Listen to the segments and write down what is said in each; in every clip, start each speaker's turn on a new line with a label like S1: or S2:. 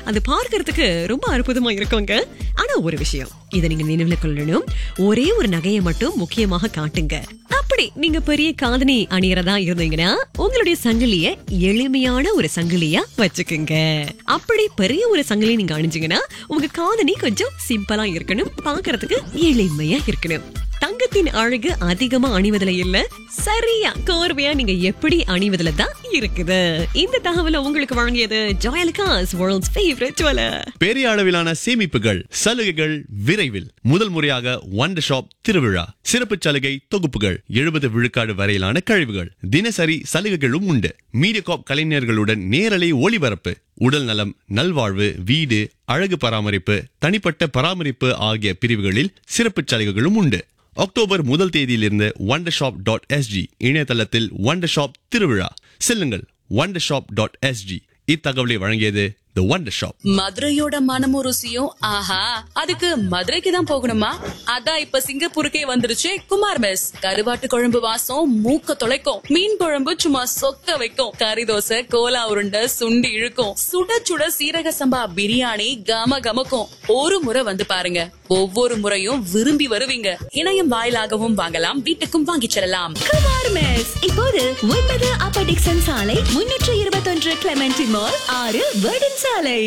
S1: அது பார்க்கறதுக்கு ரொம்ப அற்புதமா இருக்குங்க ஆனா ஒரு விஷயம் இதை நீங்க நினைவுல கொள்ளணும் ஒரே ஒரு நகையை மட்டும் முக்கியமாக காட்டுங்க அப்படி நீங்க பெரிய காதணி அணியறதா இருந்தீங்கன்னா உங்களுடைய சங்கிலிய எளிமையான ஒரு சங்கிலியா வச்சுக்குங்க அப்படி பெரிய ஒரு சங்கிலி நீங்க அணிஞ்சீங்கன்னா உங்க காதணி கொஞ்சம் சிம்பிளா இருக்கணும் பார்க்கறதுக்கு எளிமையா இருக்கணும் தங்கத்தின் அழகு அதிகமா அணிவதுல இல்ல சரியா கோர்வையா நீங்க எப்படி அணிவதுல தான் இருக்குது இந்த தகவலை உங்களுக்கு வழங்கியது ஜாயலுகாஸ் வேர்ல்ட்ஸ் ஃபேவரட் ஜுவலர்
S2: பெரிய அளவிலான சேமிப்புகள் சலுகைகள் விரைவில் முதல் முறையாக ஒண்டர் ஷாப் திருவிழா சிறப்பு சலுகை தொகுப்புகள் எழுபது விழுக்காடு வரையிலான கழிவுகள் தினசரி சலுகைகளும் உண்டு மீடியகாப் கலைஞர்களுடன் நேரலை ஒளிபரப்பு உடல் நலம் நல்வாழ்வு வீடு அழகு பராமரிப்பு தனிப்பட்ட பராமரிப்பு ஆகிய பிரிவுகளில் சிறப்பு சலுகைகளும் உண்டு அக்டோபர் முதல் தேதியிலிருந்து ஒண்டர் ஷாப் டாட் எஸ்ஜி இணையதளத்தில் ஒண்டர் ஷாப் திருவிழா செல்லுங்கள் ஒண்டர் ஷாப் டாட் எஸ்ஜி இத்தகவலை வழங்கியது த ஒண்டர் ஷாப்
S3: மதுரையோட மனமும் ருசியும் ஆஹா அதுக்கு மதுரைக்கு தான் போகணுமா அதான் இப்ப சிங்கப்பூருக்கே வந்துருச்சு குமார் மெஸ் கருவாட்டு குழம்பு வாசம் மூக்க தொலைக்கும் மீன் குழம்பு சும்மா சொக்க வைக்கும் கறி தோசை கோலா உருண்டை சுண்டி இழுக்கும் சுட சுட சீரக சம்பா பிரியாணி கம கமக்கும் ஒரு முறை வந்து பாருங்க ஒவ்வொரு முறையும் விரும்பி வருவீங்க இணையம் வாயிலாகவும் வாங்கலாம் வீட்டுக்கும் வாங்கிச் செல்லலாம்
S4: குமார் மெஸ் இப்போது ஒன்பது அப்பர் டிக்சன் சாலை முன்னூற்று இருபத்தொன்று கிளமெண்டி மால் ஆறு வேர்டன் சாலை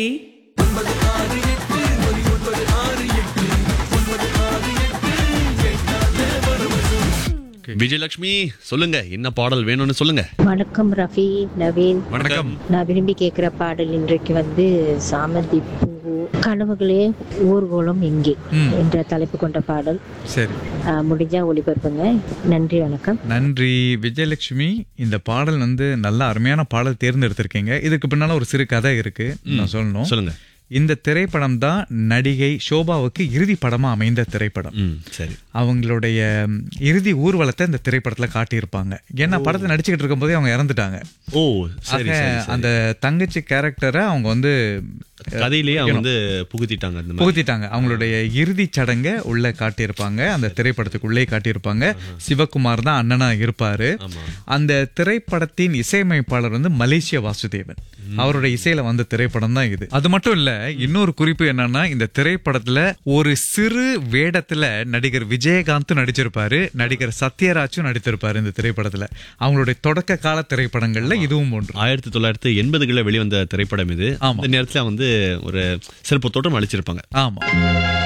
S2: விஜயலட்சுமி சொல்லுங்க என்ன பாடல் வேணும்னு சொல்லுங்க
S5: வணக்கம் ரஃபி நவீன்
S2: வணக்கம்
S5: நான் விரும்பி கேட்குற பாடல் இன்றைக்கு வந்து சாமந்தி பூ கனவுகளே ஊர்வலம் எங்கே என்ற தலைப்பு கொண்ட பாடல்
S6: சரி
S5: ஆஹ், முடிஞ்சா ஒளிபரப்புங்க நன்றி வணக்கம்
S6: நன்றி விஜயலட்சுமி இந்த பாடல் வந்து நல்ல அருமையான பாடல் தேர்ந்தெடுத்திருக்கீங்க இதுக்கு பின்னால ஒரு சிறு கதை இருக்கு நான் சொல்லணும்
S2: சொல்லுங்க
S6: இந்த திரைப்படம் தான் நடிகை சோபாவுக்கு இறுதி படமா அமைந்த திரைப்படம்
S2: ம் சரி
S6: அவங்களுடைய ம், இறுதி ஊர்வலத்தை இந்த திரைப்படத்துல காட்டியிருப்பாங்க ஏன்னா படத்தை நடிச்சுக்கிட்டு இருக்கும்போதே அவங்க இறந்துட்டாங்க
S2: ஓ சரி
S6: ஆக,
S2: சரி, சரி
S6: அந்த தங்கச்சி கேரக்டரை அவங்க வந்து
S2: கதையிலேயே அவங்க வந்து புகுத்திட்டாங்க அந்த மாதிரி
S6: புகுத்திட்டாங்க அவங்களுடைய இறுதி சடங்கை உள்ள காட்டியிருப்பாங்க அந்த திரைப்படத்துக்குள்ளே காட்டியிருப்பாங்க சிவகுமார் தான் அண்ணனா இருப்பாரு அந்த திரைப்படத்தின் இசையமைப்பாளர் வந்து மலேசிய வாசுதேவன் அவருடைய இசையில வந்த திரைப்படம் தான் இது அது மட்டும் இல்ல இன்னொரு குறிப்பு என்னன்னா இந்த திரைப்படத்துல ஒரு சிறு வேடத்துல நடிகர் விஜயகாந்த் நடிச்சிருப்பாரு நடிகர் சத்யராஜும் நடித்திருப்பாரு இந்த திரைப்படத்துல அவங்களுடைய தொடக்க கால திரைப்படங்கள்ல இதுவும் ஒன்று
S2: ஆயிரத்தி தொள்ளாயிரத்தி எண்பதுகளில் வெளிவந்த திரைப்படம் இது
S6: ஆமா.
S2: அந்த நேரத்துல வந்து ஒரு சிறப்பு தோற்றம் அளிச்சிருப்பாங்க
S6: ஆமா